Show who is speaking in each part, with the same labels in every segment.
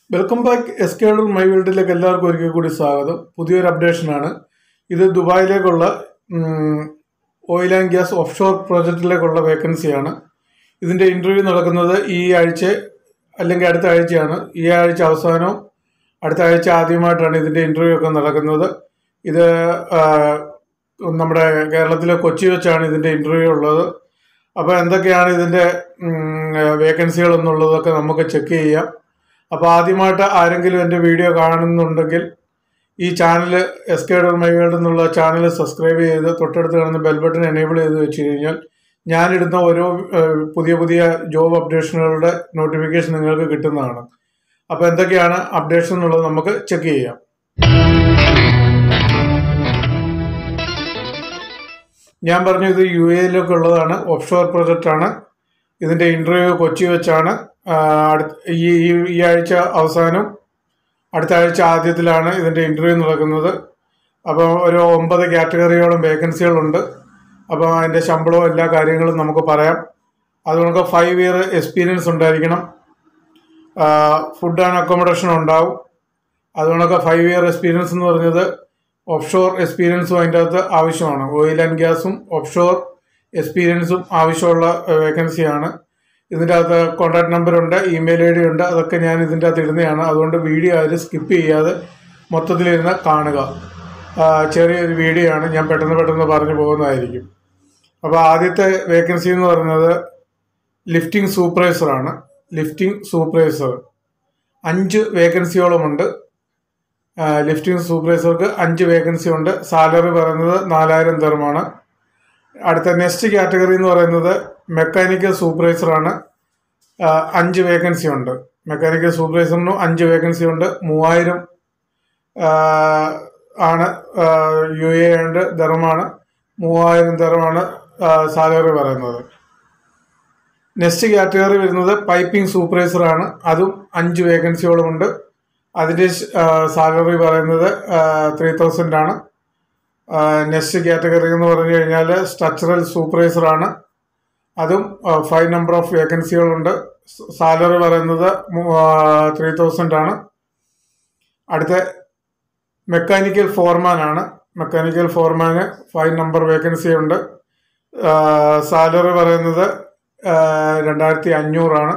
Speaker 1: welcome back എസ്കേഡർ my വേൾഡിലേക്ക് എല്ലാവർക്കും ഒരിക്കൽ കൂടി സ്വാഗതം പുതിയൊരു അപ്ഡേഷനാണ് ഇത് ദുബായിലേക്കുള്ള oil and gas off shore പ്രോജക്റ്റിലേക്കുള്ള വേക്കൻസിയാണ് ഇതിൻ്റെ ഇൻ്റർവ്യൂ നടക്കുന്നത് ഈ ആഴ്ച അല്ലെങ്കിൽ അടുത്ത ആഴ്ചയാണ് ഈ ആഴ്ച അവസാനവും അടുത്ത ആഴ്ച ആദ്യമായിട്ടാണ് ഇതിൻ്റെ ഇൻ്റർവ്യൂ ഒക്കെ നടക്കുന്നത് ഇത് ആ, നമ്മുടെ കേരളത്തിലെ കൊച്ചി വെച്ചാണ് ഇതിൻ്റെ ഇൻ്റർവ്യൂ ഉള്ളത് അപ്പോൾ എന്തൊക്കെയാണ് ഇതിൻ്റെ വേക്കൻസികൾ എന്നുള്ളതൊക്കെ നമുക്ക് ചെക്ക് ചെയ്യാം അപ്പോൾ ആദ്യമായിട്ട് ആരെങ്കിലും എൻ്റെ വീഡിയോ കാണുന്നുണ്ടെങ്കിൽ ഈ channel S K door my world എന്നുള്ള ചാനൽ സബ്സ്ക്രൈബ് ചെയ്ത് തൊട്ടടുത്ത് കാണുന്ന ബെൽ ബട്ടൺ എനേബിൾ ചെയ്ത് വെച്ച് കഴിഞ്ഞാൽ ഞാനിടുന്ന ഓരോ ഏഹ്, പുതിയ പുതിയ ജോബ് അപ്ഡേഷനുകളുടെ നോട്ടിഫിക്കേഷൻ നിങ്ങൾക്ക് കിട്ടുന്നതാണ് അപ്പോൾ എന്തൊക്കെയാണ് അപ്ഡേഷൻ എന്നുള്ളത് നമുക്ക് ചെക്ക് ചെയ്യാം ഞാൻ പറഞ്ഞു ഇത് യു എയിലൊക്കെ ഉള്ളതാണ് ഓഫ് ഷോർ പ്രൊജക്റ്റ് ആണ് ഇതിന്റെ ഇന്റർവ്യൂ കൊച്ചി വെച്ചാണ് ആ, അടുത്ത- ഈ ഈ- ഈ ആഴ്ച അവസാനം അടുത്ത ആഴ്ച ആദ്യത്തിലാണ് ഇതിന്റെ ഇന്റർവ്യൂ നടക്കുന്നത് അപ്പോൾ ഒരു ഒമ്പത് കാറ്റഗറിയോളം വേക്കൻസികളുണ്ട് അപ്പോൾ അതിന്റെ ശമ്പളവും എല്ലാ കാര്യങ്ങളും നമുക്ക് പറയാം അതുകൊണ്ട് ഫൈവ് ഇയർ എക്സ്പീരിയൻസ് ഉണ്ടായിരിക്കണം ഫുഡ് ആൻഡ് അക്കോമഡേഷൻ ഉണ്ടാവും അതുകൊണ്ടൊക്കെ ഫൈവ് ഇയർ എക്സ്പീരിയൻസ് എന്ന് പറഞ്ഞത് ഓഫ് ഷോർ എക്സ്പീരിയൻസും അതിൻ്റെ അകത്ത് ആവശ്യമാണ് ഓയിൽ ആൻഡ് ഗ്യാസും ഓഫ് ഷോർ എക്സ്പീരിയൻസും ആവശ്യമുള്ള വേക്കൻസിയാണ് ഇതിൻ്റെ അകത്ത് കോൺടാക്ട് നമ്പർ ഉണ്ട് ഇമെയിൽ ഐ ഡി ഉണ്ട് അതൊക്കെ ഞാൻ ഇതിൻ്റെ അകത്ത് ഇടുന്നതാണ് അതുകൊണ്ട് വീഡിയോ ആരും സ്കിപ്പ് ചെയ്യാതെ മൊത്തത്തിലിരുന്ന് കാണുക ആ, ചെറിയൊരു വീഡിയോ ആണ് ഞാൻ പെട്ടെന്ന് പെട്ടെന്ന് പറഞ്ഞു പോകുന്നതായിരിക്കും അപ്പോൾ ആദ്യത്തെ വേക്കൻസി എന്ന് പറയുന്നത് ലിഫ്റ്റിംഗ് സൂപ്പർവൈസറാണ് ലിഫ്റ്റിംഗ് സൂപ്പർവൈസർ അഞ്ച് വേക്കൻസിയോളമുണ്ട് ലിഫ്റ്റിംഗ് സൂപ്പർവൈസർക്ക് അഞ്ച് വേക്കൻസി ഉണ്ട് സാലറി പറയുന്നത് നാലായിരം തെറുമാണ് അടുത്ത നെക്സ്റ്റ് കാറ്റഗറി എന്ന് പറയുന്നത് മെക്കാനിക്കൽ സൂപ്പർവൈസറാണ് അഞ്ച് വേക്കൻസി ഉണ്ട് മെക്കാനിക്കൽ സൂപ്പർവൈസറിനും അഞ്ച് വേക്കൻസി ഉണ്ട് മൂവായിരം ആ, ആണ് യു എ ഉണ്ട് ദറമാണ് മൂവായിരം ദറമാണ് സാലറി പറയുന്നത് നെക്സ്റ്റ് കാറ്റഗറി വരുന്നത് പൈപ്പിംഗ് സൂപ്പർവൈസർ ആണ് അതും അഞ്ച് വേക്കൻസിയോളം ഉണ്ട് അതിന്റെ സാലറി പറയുന്നത് ത്രീ തൗസൻഡ് ആണ് നെക്സ്റ്റ് കാറ്റഗറി എന്ന് പറഞ്ഞു കഴിഞ്ഞാൽ സ്ട്രക്ചറൽ സൂപ്പർവൈസർ ആണ് അതും ഫൈവ് നമ്പർ ഓഫ് വേക്കൻസികളുണ്ട് സാലറി പറയുന്നത് ത്രീ തൗസൻഡ് ആണ് അടുത്ത മെക്കാനിക്കൽ ഫോർമാൻ ആണ് മെക്കാനിക്കൽ ഫോർമാന് ഫൈവ് നമ്പർ വേക്കൻസി ഉണ്ട് സാലറി പറയുന്നത് രണ്ടായിരത്തി അഞ്ഞൂറാണ്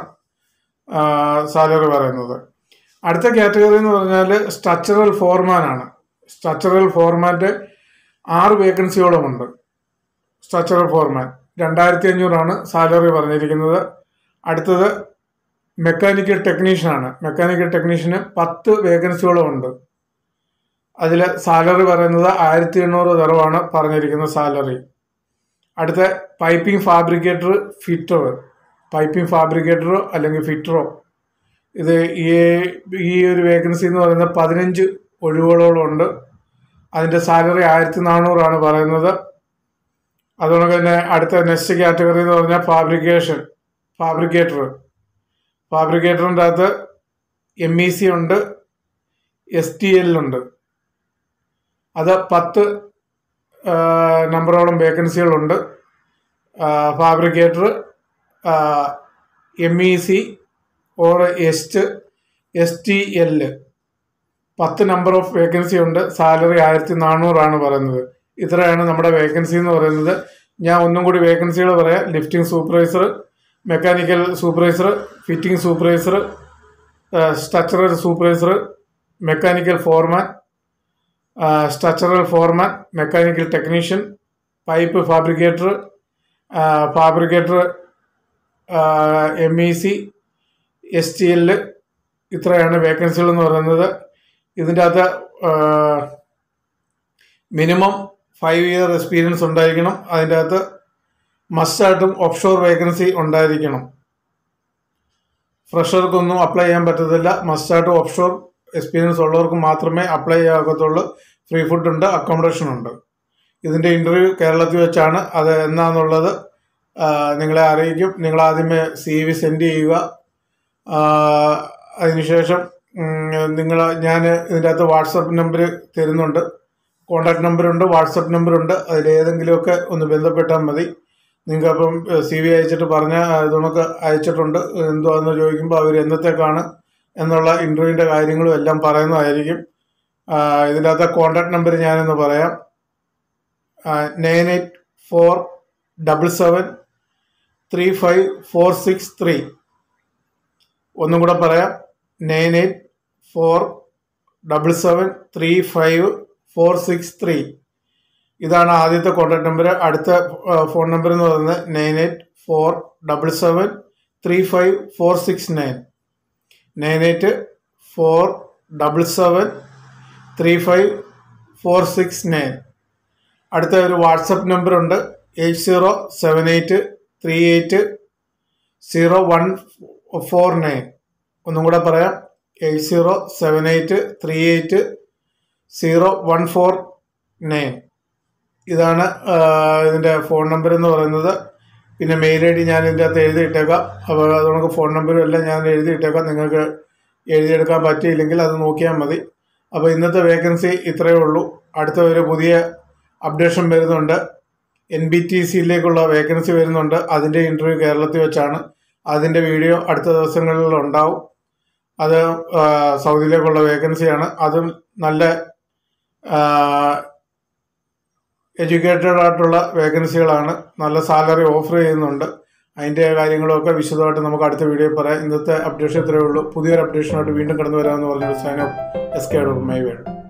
Speaker 1: സാലറി പറയുന്നത് അടുത്ത കാറ്റഗറി എന്ന് പറഞ്ഞാൽ സ്ട്രക്ചറൽ ഫോർമാൻ ആണ് സ്ട്രക്ചറൽ ഫോർമാൻ്റെ ആറ് വേക്കൻസിയോളം ഉണ്ട് സ്ട്രക്ചറൽ ഫോർമാൻ രണ്ടായിരത്തി അഞ്ഞൂറാണ് സാലറി പറഞ്ഞിരിക്കുന്നത് അടുത്തത് മെക്കാനിക്കൽ ടെക്നീഷ്യനാണ് മെക്കാനിക്കൽ ടെക്നീഷ്യന് പത്ത് വേക്കൻസിയോളം ഉണ്ട് അതിൽ സാലറി പറയുന്നത് ആയിരത്തി എണ്ണൂറ് തരവാണ് പറഞ്ഞിരിക്കുന്ന സാലറി അടുത്ത പൈപ്പിംഗ് ഫാബ്രിക്കേറ്റർ ഫിറ്റർ പൈപ്പിംഗ് ഫാബ്രിക്കേറ്ററോ അല്ലെങ്കിൽ ഫിറ്ററോ ഇത് ഈ ഈ ഒരു വേക്കൻസി എന്ന് പറയുന്നത് പതിനഞ്ച് ഒഴിവുകളോളം ഉണ്ട് അതിൻ്റെ സാലറി ആയിരത്തി നാനൂറാണ് പറയുന്നത് അതുകൊണ്ട് തന്നെ അടുത്ത നെക്സ്റ്റ് കാറ്റഗറി എന്ന് പറഞ്ഞാൽ ഫാബ്രിക്കേഷൻ ഫാബ്രിക്കേറ്റർ ഫാബ്രിക്കേറ്ററിൻ്റെ അകത്ത് എം ഇ സി ഉണ്ട് എസ് ടി എല്ലുണ്ട് അത് പത്ത് ആ, നമ്പറോളം വേക്കൻസികളുണ്ട് fabricator M E C or എസ്റ്റ് എസ് ടി എല് പത്ത് നമ്പർ ഓഫ് വേക്കൻസി ഉണ്ട് സാലറി ആയിരത്തി നാനൂറാണ് പറയുന്നത് ഇത്രയാണ് നമ്മുടെ വേക്കൻസി എന്ന് പറയുന്നത് ഞാൻ ഒന്നും കൂടി വേക്കൻസികൾ പറയാം lifting supervisor mechanical supervisor fitting supervisor structural supervisor mechanical foreman structural foreman mechanical technician pipe fabricator fabricator M E C S T L ഇത്രയാണ് വേക്കൻസികൾ എന്ന് പറയുന്നത് ഇതിൻ്റെ അകത്ത് മിനിമം ഫൈവ് ഇയർ എക്സ്പീരിയൻസ് ഉണ്ടായിരിക്കണം അതിൻ്റെ അകത്ത് മസ്റ്റായിട്ടും ഓഫ് ഷോർ വേക്കൻസി ഉണ്ടായിരിക്കണം ഫ്രഷർക്കൊന്നും അപ്ലൈ ചെയ്യാൻ പറ്റത്തില്ല മസ്റ്റായിട്ടും ഓഫ് ഷോർ എക്സ്പീരിയൻസ് ഉള്ളവർക്ക് മാത്രമേ അപ്ലൈ ചെയ്യാകത്തുള്ളൂ ഫ്രീ ഫുഡ് ഉണ്ട് അക്കോമഡേഷൻ ഉണ്ട് ഇതിൻ്റെ ഇൻ്റർവ്യൂ കേരളത്തിൽ വെച്ചാണ് അത് എന്നാന്നുള്ളത് ആ, നിങ്ങളെ അറിയിക്കും നിങ്ങൾ ആദ്യമേ സി വി സെൻഡ് ചെയ്യുക ആ, അതിനുശേഷം നിങ്ങൾ ഞാൻ ഇതിൻ്റെ അകത്ത് വാട്സപ്പ് നമ്പർ തരുന്നുണ്ട് കോണ്ടാക്ട് നമ്പറുണ്ട് വാട്സപ്പ് നമ്പറുണ്ട് അതിലേതെങ്കിലുമൊക്കെ ഒന്ന് ബന്ധപ്പെട്ടാൽ മതി നിങ്ങൾക്ക് അപ്പം സി വി അയച്ചിട്ട് പറഞ്ഞ ഇതുണക്ക് അയച്ചിട്ടുണ്ട് എന്തുവാന്ന് ചോദിക്കുമ്പോൾ അവർ എന്നത്തേക്കാണ് എന്നുള്ള ഇൻ്റർവ്യൂവിൻ്റെ കാര്യങ്ങളും എല്ലാം പറയുന്നതായിരിക്കും ആ, ഇതിൻ്റെ അകത്തെ കോൺടാക്ട് നമ്പർ ഞാനൊന്ന് പറയാം nine eight four double seven three five four six three ഒന്നും കൂടെ പറയാം nine eight four double seven three five four six three ഇതാണ് ആദ്യത്തെ കോൺടാക്ട് നമ്പർ അടുത്ത ഫോൺ നമ്പർ എന്ന് പറയുന്നത് nine eight four double seven three five four six nine nine eight four double seven three five four six nine അടുത്ത ഒരു WhatsApp number ഉണ്ട് eight zero seven eight three eight zero one four nine ഒന്നും കൂടെ പറയാം eight zero seven eight three eight zero one four nine ഇതാണ് ആ, ഇതിൻ്റെ phone number എന്ന് പറയുന്നത് പിന്നെ മെയിൽ ഐ ഡി ഞാൻ ഇതിൻ്റെ അകത്ത് എഴുതിയിട്ടേക്കാം അപ്പോൾ അതുകൊണ്ട് ഫോൺ നമ്പറും എല്ലാം ഞാൻ എഴുതിയിട്ടേക്കാം നിങ്ങൾക്ക് എഴുതിയെടുക്കാൻ പറ്റിയില്ലെങ്കിൽ അത് നോക്കിയാൽ മതി അപ്പോൾ ഇന്നത്തെ വേക്കൻസി ഇത്രയേ ഉള്ളൂ അടുത്ത ഒരു പുതിയ അപ്ഡേഷൻ വരുന്നുണ്ട് എൻ ബി ടി സിയിലേക്കുള്ള വേക്കൻസി വരുന്നുണ്ട് അതിൻ്റെ ഇൻ്റർവ്യൂ കേരളത്തിൽ വെച്ചാണ് അതിൻ്റെ വീഡിയോ അടുത്ത ദിവസങ്ങളിൽ ഉണ്ടാവും അത് ആ, സൗദിയിലേക്കുള്ള വേക്കൻസിയാണ് അതും നല്ല എഡ്യൂക്കേറ്റഡ് ആയിട്ടുള്ള വേക്കൻസികളാണ് നല്ല സാലറി ഓഫർ ചെയ്യുന്നുണ്ട് അതിൻ്റെ കാര്യങ്ങളൊക്കെ വിശദമായിട്ട് നമുക്ക് അടുത്ത വീഡിയോയിൽ പറയാം ഇന്നത്തെ അപ്ഡേഷൻ ഇത്രയേ ഉള്ളൂ പുതിയൊരു അപ്ഡേഷനായിട്ട് വീണ്ടും കടന്നു വരാമെന്ന് പറഞ്ഞൊരു sign off S K my world